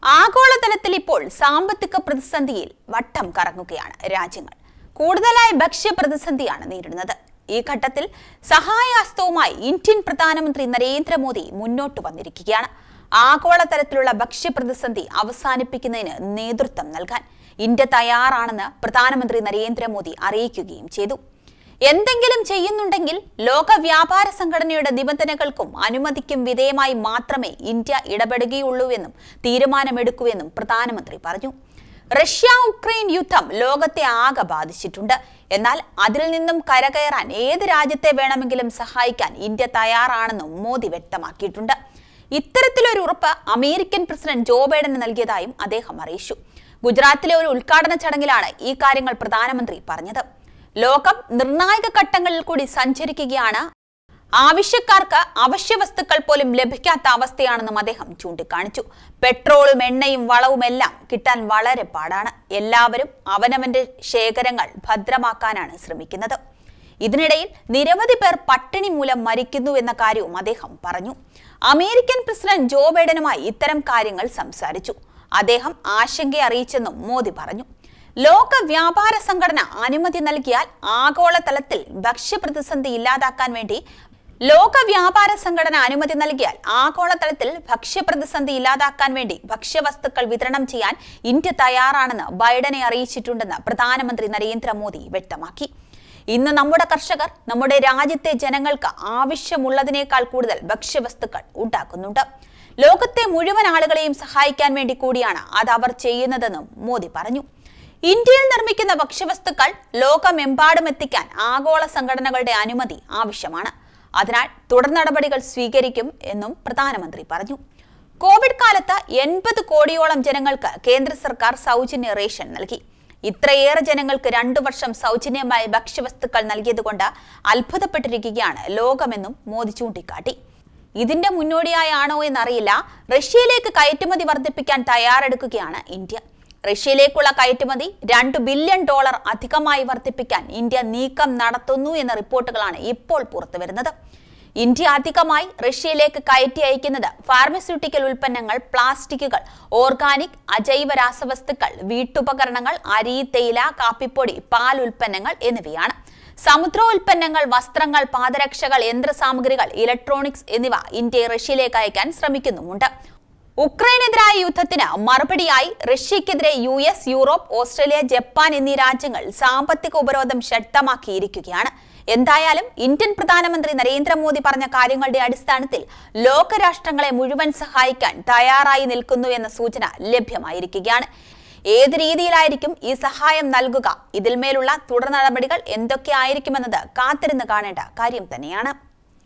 ആഗോളതലത്തിൽ ഇപ്പോൾ സാമ്പത്തിക പ്രതിസന്ധിയിൽ വട്ടം കറങ്ങുകയാണ് രാജ്യങ്ങൾ കൂടുതലായി ഭക്ഷ്യ പ്രതിസന്ധിയാണ് നേരിടുന്നത് ഈ ഘട്ടത്തിൽ സഹായഹസ്തവുമായി ഇന്ത്യൻ പ്രധാനമന്ത്രി നരേന്ദ്രമോദി മുന്നോട്ട് വന്നിരിക്കുകയാണ് ആഗോളതലത്തിലുള്ള ഭക്ഷ്യ പ്രതിസന്ധി അവസാനിപ്പിക്കുന്നതിന് നേതൃത്വം നൽകാൻ ഇന്ത്യ തയ്യാറാണെന്ന് പ്രധാനമന്ത്രി നരേന്ദ്രമോദി അറിയിക്കുകയും ചെയ്തു എന്തെങ്കിലും ചെയ്യുന്നുണ്ടെങ്കിൽ ലോക വ്യാപാര സംഘടനയുടെ നിബന്ധനകൾക്കും അനുമതിക്കും വിധേയമായി മാത്രമേ ഇന്ത്യ ഇടപെടുകയുള്ളൂവെന്നും തീരുമാനമെടുക്കൂവെന്നും പ്രധാനമന്ത്രി പറഞ്ഞു റഷ്യ ഉക്രൈൻ യുദ്ധം ലോകത്തെ ആകെ ബാധിച്ചിട്ടുണ്ട് എന്നാൽ അതിൽ നിന്നും കരകയറാൻ ഏത് രാജ്യത്തെ വേണമെങ്കിലും സഹായിക്കാൻ ഇന്ത്യ തയ്യാറാണെന്നും മോദി വ്യക്തമാക്കിയിട്ടുണ്ട് ഇത്തരത്തിലൊരു ഉറപ്പ് അമേരിക്കൻ പ്രസിഡന്റ് ജോ ബൈഡന് നൽകിയതായും അദ്ദേഹം അറിയിച്ചു ഗുജറാത്തിലെ ഒരു ഉദ്ഘാടന ചടങ്ങിലാണ് ഈ കാര്യങ്ങൾ പ്രധാനമന്ത്രി പറഞ്ഞത് ലോകം നിർണായക ഘട്ടങ്ങളിൽ കൂടി സഞ്ചരിക്കുകയാണ് ആവശ്യക്കാർക്ക് അവശ്യ വസ്തുക്കൾ പോലും ലഭിക്കാത്ത അവസ്ഥയാണെന്നും അദ്ദേഹം ചൂണ്ടിക്കാണിച്ചു പെട്രോളും എണ്ണയും വളവും എല്ലാം കിട്ടാൻ വളരെ പാടാണ് എല്ലാവരും അവനവന്റെ ശേഖരങ്ങൾ ഭദ്രമാക്കാനാണ് ശ്രമിക്കുന്നത് ഇതിനിടയിൽ നിരവധി പേർ പട്ടിണി മൂലം മരിക്കുന്നു എന്ന കാര്യവും അദ്ദേഹം പറഞ്ഞു അമേരിക്കൻ പ്രസിഡന്റ് ജോ ബൈഡനുമായി ഇത്തരം കാര്യങ്ങൾ സംസാരിച്ചു അദ്ദേഹം ആശങ്ക അറിയിച്ചെന്നും മോദി പറഞ്ഞു ലോക വ്യാപാര സംഘടന അനുമതി നൽകിയാൽ ആഗോളതലത്തിൽ ഭക്ഷ്യപ്രതിസന്ധി ഇല്ലാതാക്കാൻ വേണ്ടി ലോക വ്യാപാര സംഘടന അനുമതി നൽകിയാൽ ആഗോളതലത്തിൽ ഭക്ഷ്യപ്രതിസന്ധി ഇല്ലാതാക്കാൻ വേണ്ടി ഭക്ഷ്യവസ്തുക്കൾ വിതരണം ചെയ്യാൻ ഇന്ത്യ തയ്യാറാണെന്ന് ബൈഡനെ അറിയിച്ചിട്ടുണ്ടെന്ന് പ്രധാനമന്ത്രി നരേന്ദ്രമോദി വ്യക്തമാക്കി ഇന്ന് നമ്മുടെ കർഷകർ നമ്മുടെ രാജ്യത്തെ ജനങ്ങൾക്ക് ആവശ്യമുള്ളതിനേക്കാൾ കൂടുതൽ ഭക്ഷ്യവസ്തുക്കൾ ഉണ്ടാക്കുന്നുണ്ട് ലോകത്തെ മുഴുവൻ ആളുകളെയും സഹായിക്കാൻ വേണ്ടി കൂടിയാണ് അത് അവർ ചെയ്യുന്നതെന്നും മോദി പറഞ്ഞു ഇന്ത്യയിൽ നിർമ്മിക്കുന്ന ഭക്ഷ്യവസ്തുക്കൾ ലോകമെമ്പാടും എത്തിക്കാൻ ആഗോള സംഘടനകളുടെ അനുമതി ആവശ്യമാണ് അതിനാൽ തുടർ നടപടികൾ സ്വീകരിക്കും എന്നും പ്രധാനമന്ത്രി പറഞ്ഞു കോവിഡ് കാലത്ത് എൺപത് കോടിയോളം ജനങ്ങൾക്ക് കേന്ദ്ര സർക്കാർ സൗജന്യ റേഷൻ നൽകി ഇത്രയേറെ ജനങ്ങൾക്ക് രണ്ടു വർഷം സൗജന്യമായി ഭക്ഷ്യവസ്തുക്കൾ നൽകിയതുകൊണ്ട് അത്ഭുതപ്പെട്ടിരിക്കുകയാണ് ലോകമെന്നും മോദി ചൂണ്ടിക്കാട്ടി ഇതിന്റെ മുന്നോടിയായാണോ എന്നറിയില്ല റഷ്യയിലേക്ക് കയറ്റുമതി വർദ്ധിപ്പിക്കാൻ തയ്യാറെടുക്കുകയാണ് ഇന്ത്യ റഷ്യയിലേക്കുള്ള കയറ്റുമതി രണ്ട് ബില്യൺ ഡോളർ അധികമായി വർദ്ധിപ്പിക്കാൻ ഇന്ത്യ നീക്കം നടത്തുന്നു എന്ന റിപ്പോർട്ടുകളാണ് ഇപ്പോൾ പുറത്തുവരുന്നത് ഇന്ത്യ അധികമായി റഷ്യയിലേക്ക് കയറ്റി അയക്കുന്നത് ഫാർമസ്യൂട്ടിക്കൽ ഉൽപ്പന്നങ്ങൾ പ്ലാസ്റ്റിക്കുകൾ ഓർഗാനിക് അജൈവ രാസവസ്തുക്കൾ വീട്ടുപകരണങ്ങൾ അരി തേയില കാപ്പിപ്പൊടി പാൽ ഉൽപ്പന്നങ്ങൾ എന്നിവയാണ് സമുദ്രോൽപ്പന്നങ്ങൾ വസ്ത്രങ്ങൾ പാദരക്ഷകൾ യന്ത്രസാമഗ്രികൾ ഇലക്ട്രോണിക്സ് എന്നിവ ഇന്ത്യ റഷ്യയിലേക്ക് അയക്കാൻ ശ്രമിക്കുന്നുമുണ്ട് ഉക്രൈനെതിരായ യുദ്ധത്തിന് മറുപടിയായി റഷ്യക്കെതിരെ U S Europe Australia Japan എന്നീ രാജ്യങ്ങൾ സാമ്പത്തിക ഉപരോധം ശക്തമാക്കിയിരിക്കുകയാണ് എന്തായാലും ഇന്ത്യൻ പ്രധാനമന്ത്രി നരേന്ദ്രമോദി പറഞ്ഞ കാര്യങ്ങളുടെ അടിസ്ഥാനത്തിൽ ലോകരാഷ്ട്രങ്ങളെ മുഴുവൻ സഹായിക്കാൻ തയ്യാറായി നിൽക്കുന്നു എന്ന സൂചന ലഭ്യമായിരിക്കുകയാണ് ഏത് രീതിയിലായിരിക്കും ഈ സഹായം നൽകുക ഇതിന്മേലുള്ള തുടർ നടപടികൾ എന്തൊക്കെയായിരിക്കുമെന്നത് കാത്തിരുന്ന് കാണേണ്ട കാര്യം തന്നെയാണ്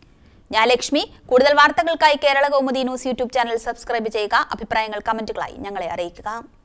ഞാൻ ലക്ഷ്മി കൂടുതൽ വാർത്തകൾക്കായി Kerala Kaumudi news YouTube channel subscribe ചെയ്യുക അഭിപ്രായങ്ങൾ കമന്റുകളായി ഞങ്ങളെ അറിയിക്കുക